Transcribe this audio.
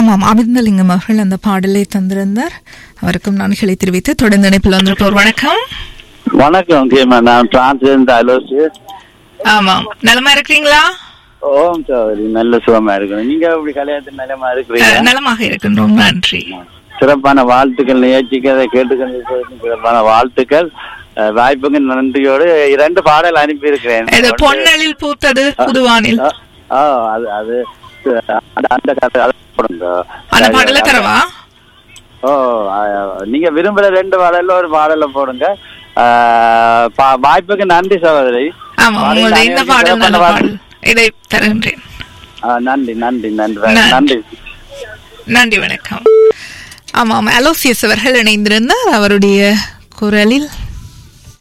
ஆமாம் அமிர்தலிங்கம் அவர்கள் அந்த பாடலை தந்திருந்தார் அவருக்கும் நன்றிகளை தெரிவித்து தொடர்ந்து இணைப்பில் வந்திருப்போர் வணக்கம் வணக்கம் கேமா நான் பிரான்ஸ்ல இருந்து அலோசி ஆமாம் நலமா இருக்கிறீங்களா ஓம் சௌதரி நல்ல சுகமா இருக்கணும் நீங்க இப்படி கல்யாணத்து நிலமா இருக்கிறீங்க அஹ், நலமாக இருக்கின்றோம் நன்றி சிறப்பான வாழ்த்துக்கள் நிகழ்ச்சிக்கு அதை கேட்டுக்கொண்டு சிறப்பான வாழ்த்துக்கள் அஹ், வாய்ப்புக்கு நன்றியோடு இரண்டு பாடல் அனுப்பி இருக்கிறேன் இது பொன்னலில் பூத்தது புதுவானில் அது அது அந்த அந்த கதை அதை போடுங்க அந்த பாடல தரவா ஓ அஹ், நீங்க விரும்புற ரெண்டு பாடல்ல ஒரு பாடல போடுங்க அஹ், பா- வாய்ப்புக்கு நன்றி சகோதரி ஆமா பாடல் உங்களுடைய இந்த அனைவருக்கும் பாடல் நல்ல சிறப்பான பாடல் இதை தருகின்றேன் அஹ், நன்றி நன்றி நன்றி நன்றி. நன்றி நன்றி வணக்கம் ஆமாம் அலோசியஸ் அவர்கள் இணைந்திருந்தார் அவருடைய குரலில்